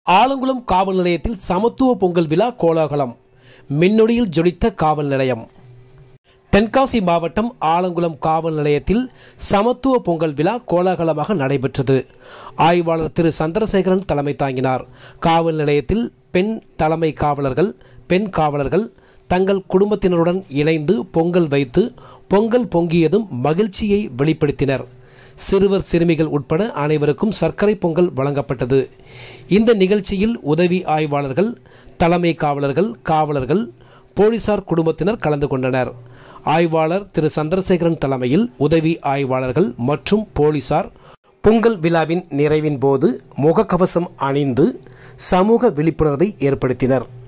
ஆலங்குளம் காவல் நிலையத்தில் சமத்துவ பொங்கல் விழா கோலாகலம் மின்னொடியில் ஜொலித்த காவல் நிலையம் தென்காசி மாவட்டம் ஆலங்குளம் காவல் நிலையத்தில் சமத்துவ பொங்கல் விழா கோலாகலமாக நடைபெற்றது ஆய்வாளர் திரு சந்திரசேகரன் தலைமை தாங்கினார் காவல் நிலையத்தில் பெண் தலைமை காவலர்கள் பெண் காவலர்கள் தங்கள் குடும்பத்தினருடன் இணைந்து பொங்கல் வைத்து பொங்கல் பொங்கியதும் மகிழ்ச்சியை வெளிப்படுத்தினர் சிறுவர் சிறுமிகள் உட்பட அனைவருக்கும் சர்க்கரை பொங்கல் வழங்கப்பட்டது இந்த நிகழ்ச்சியில் உதவி ஆய்வாளர்கள் தலைமை காவலர்கள் காவலர்கள் போலீசார் குடும்பத்தினர் கலந்து கொண்டனர் ஆய்வாளர் திரு சந்திரசேகரன் தலைமையில் உதவி ஆய்வாளர்கள் மற்றும் போலீசார் பொங்கல் விழாவின் நிறைவின் போது முகக்கவசம் அணிந்து சமூக விழிப்புணர்வை ஏற்படுத்தினர்